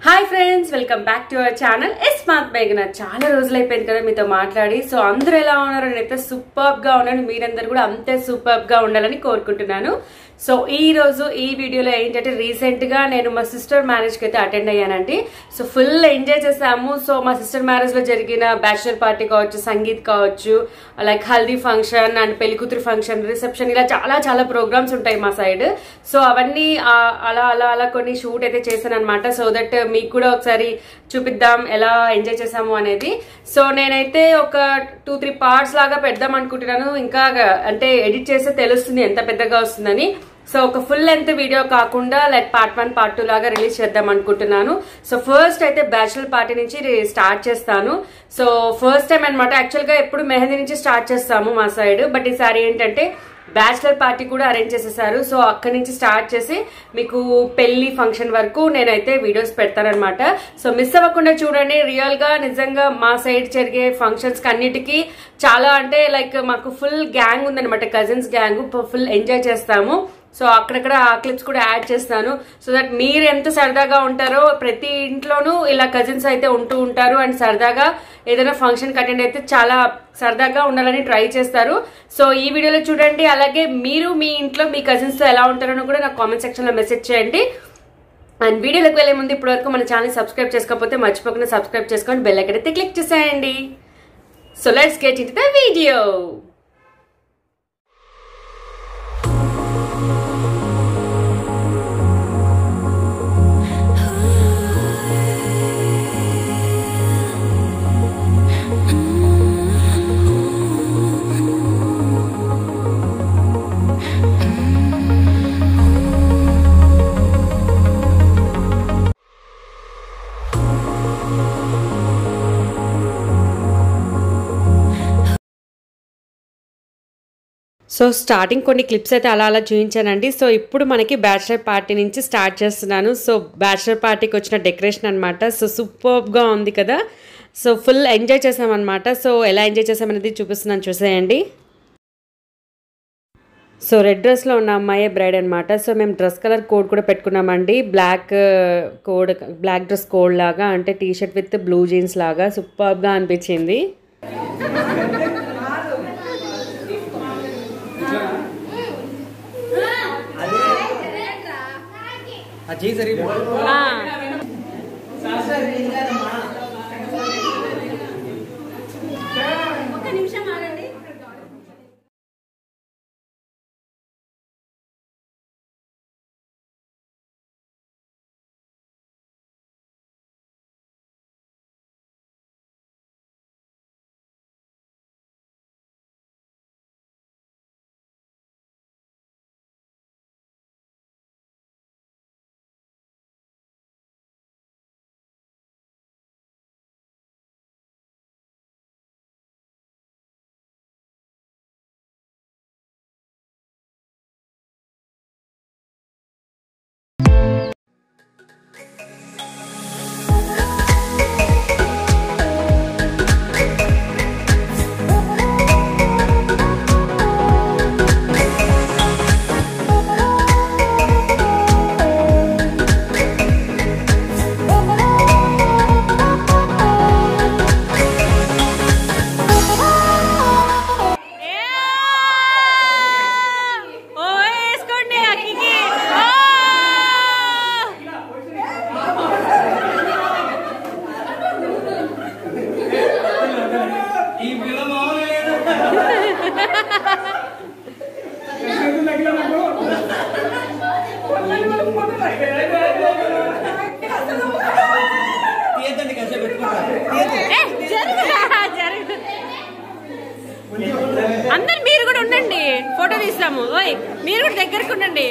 hi friends welcome back to our channel S math మేఘన చాలా రోజులు అయిపోయింది కదా మీతో మాట్లాడి సో అందరూ ఎలా ఉన్నారు నేనైతే సూపర్బ్ గా ఉన్నాను మీరందరూ కూడా అంతే సూపర్బ్ గా ఉండాలని కోరుకుంటున్నాను సో ఈ రోజు ఈ వీడియోలో ఏంటంటే రీసెంట్ గా నేను మా సిస్టర్ మ్యారేజ్ కి అయితే అటెండ్ అయ్యానండి సో ఫుల్ ఎంజాయ్ చేసాము సో మా సిస్టర్ మ్యారేజ్ లో జరిగిన బ్యాచులర్ పార్టీ కావచ్చు సంగీత్ కావచ్చు లైక్ హల్దీ ఫంక్షన్ అండ్ పెళ్లికూతురు ఫంక్షన్ రిసెప్షన్ ఇలా చాలా చాలా ప్రోగ్రామ్స్ ఉంటాయి మా సైడ్ సో అవన్నీ ఆ, అలా అలా అలా కొన్ని షూట్ అయితే చేశాను అనమాట సో దట్ మీకు కూడా ఒకసారి చూపిద్దాం ఎలా ఎంజాయ్ చేసాము అనేది సో నేనైతే ఒక టూ త్రీ పార్ట్స్ లాగా పెడదాం అనుకుంటున్నాను ఇంకా అంటే ఎడిట్ చేస్తే తెలుస్తుంది ఎంత పెద్దగా వస్తుందని సో ఒక ఫుల్ లెంత్ వీడియో కాకుండా like part one part two లాగా రిలీజ్ చేద్దాం అనుకుంటున్నాను సో ఫస్ట్ అయితే బ్యాచులర్ పార్టీ నుంచి స్టార్ట్ చేస్తాను సో ఫస్ట్ టైం అనమాట యాక్చువల్ గా ఎప్పుడు మెహందీ నుంచి స్టార్ట్ చేస్తాము మా సైడ్ బట్ ఈసారి ఏంటంటే బ్యాచిలర్ పార్టీ కూడా అరేంజ్ చేసేసారు సో అక్కడి నుంచి స్టార్ట్ చేసి మీకు పెళ్లి ఫంక్షన్ వరకు నేనైతే వీడియోస్ పెడతానమాట సో మిస్ అవ్వకుండా చూడండి రియల్ గా నిజంగా మా సైడ్ జరిగే ఫంక్షన్స్ అన్నిటికీ చాలా అంటే లైక్ మాకు ఫుల్ గ్యాంగ్ ఉందన్నమాట కజిన్స్ గ్యాంగ్ ఫుల్ ఎంజాయ్ చేస్తాము సో అక్కడక్కడ ఆ క్లిప్స్ కూడా యాడ్ చేస్తాను సో దట్ మీరు ఎంత సరదాగా ఉంటారో ప్రతి ఇంట్లోనూ ఇలా కజిన్స్ అయితే ఉంటూ ఉంటారు అండ్ సరదాగా ఏదైనా ఫంక్షన్ అటెండ్ అయితే చాలా సరదాగా ఉండాలని ట్రై చేస్తారు సో ఈ వీడియోలో చూడండి అలాగే మీరు మీ ఇంట్లో మీ కజిన్స్ తో ఎలా ఉంటారో కూడా నాకు కామెంట్ సెక్షన్ లో మెసేజ్ చేయండి అండ్ వీడియోలోకి వెళ్ళే ముందు ఇప్పటివరకు మన ఛానల్ సబ్స్క్రైబ్ చేసుకోకపోతే మర్చిపోకుండా సబ్స్క్రైబ్ చేసుకొని బెల్ ఎక్కడైతే క్లిక్ చేసేయండి so let's get it the video so starting కొన్ని క్లిప్స్ అయితే అలా అలా చూపించానండి సో ఇప్పుడు మనకి బ్యాచిలర్ పార్టీ నుంచి స్టార్ట్ చేస్తున్నాను సో బ్యాచిలర్ పార్టీకి వచ్చిన డెకరేషన్ అనమాట సో సూపర్గా ఉంది కదా సో ఫుల్ ఎంజాయ్ చేసామన్నమాట సో ఎలా ఎంజాయ్ చేసామనేది చూపిస్తున్నాను చూసేయండి సో రెడ్ డ్రెస్లో ఉన్న అమ్మాయే బ్రైడ్ అనమాట సో మేము డ్రెస్ కలర్ కోడ్ కూడా పెట్టుకున్నామండి black code black dress code లాగా అంటే T shirt with blue jeans లాగా సూపర్గా అనిపించింది అది చేయి సరిగ్గా ఈ పిల్ల మామూలు లేదు తీయద్దండి కాసేపు పెట్టుకుంటారు అందరు మీరు కూడా ఉండండి ఫోటో తీస్తాము ఓయ్ మీరు కూడా దగ్గరకు ఉండండి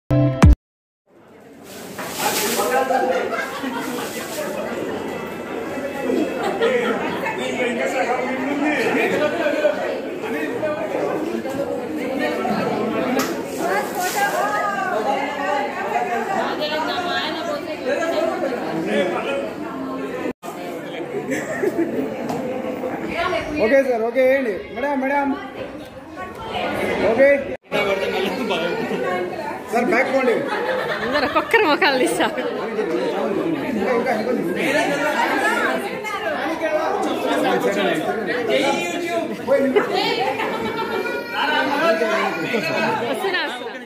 ఓకే సార్ ఓకే వేయండి madam madam okay sir back పోండి అందరు ఒక్కొక్కరు ముఖాలు తీస్తారు ఇంకా ఇంకా ఇంకా వస్తున్నా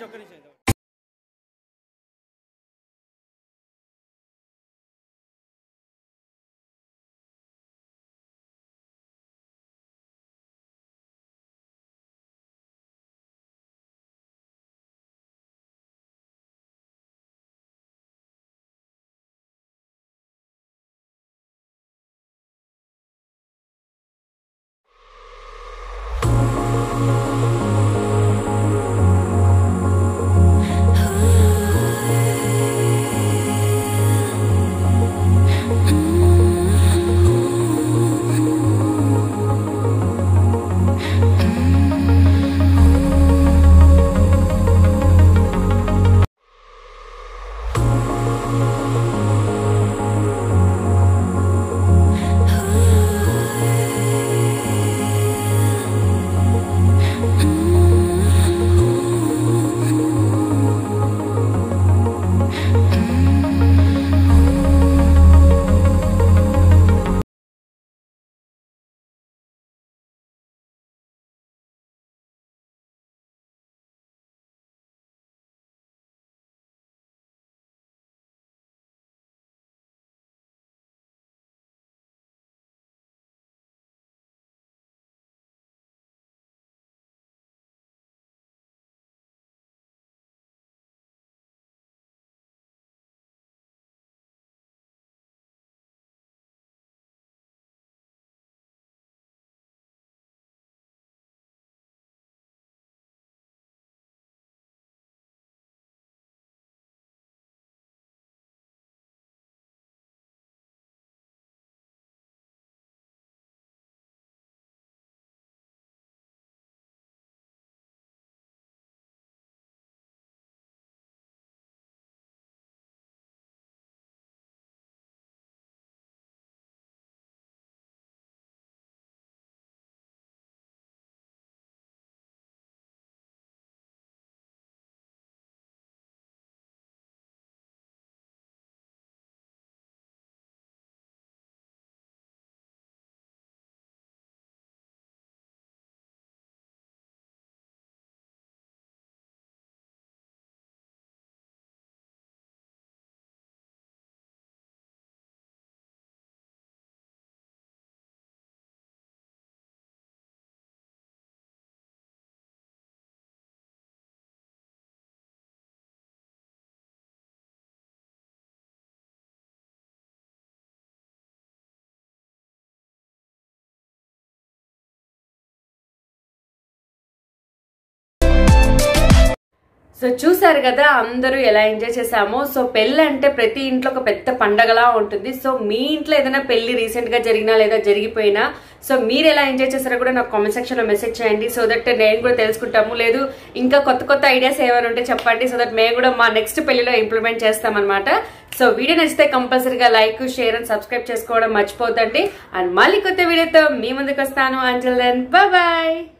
సో చూసారు కదా అందరూ ఎలా ఎంజాయ్ చేసామో సో పెళ్ళి అంటే ప్రతి ఇంట్లో ఒక పెద్ద పండగలా ఉంటుంది సో మీ ఇంట్లో ఏదైనా పెళ్లి రీసెంట్ గా జరిగినా లేదా జరిగిపోయినా సో మీరు ఎలా ఎంజాయ్ చేస్తారో కూడా నాకు కామెంట్ సెక్షన్ లో మెసేజ్ చేయండి సో దట్ నేను కూడా తెలుసుకుంటాము లేదు ఇంకా కొత్త కొత్త ఐడియాస్ ఏమైనా ఉంటే చెప్పండి సో దట్ మేము కూడా మా నెక్స్ట్ పెళ్లిలో ఇంప్లిమెంట్ చేస్తామన్నమాట సో వీడియో నచ్చితే కంపల్సరీగా లైక్ షేర్ అండ్ సబ్స్క్రైబ్ చేసుకోవడం మర్చిపోతండి అండ్ మళ్ళీ కొత్త వీడియోతో మీ ముందుకు వస్తాను అంజల్ దెన్ బాయ్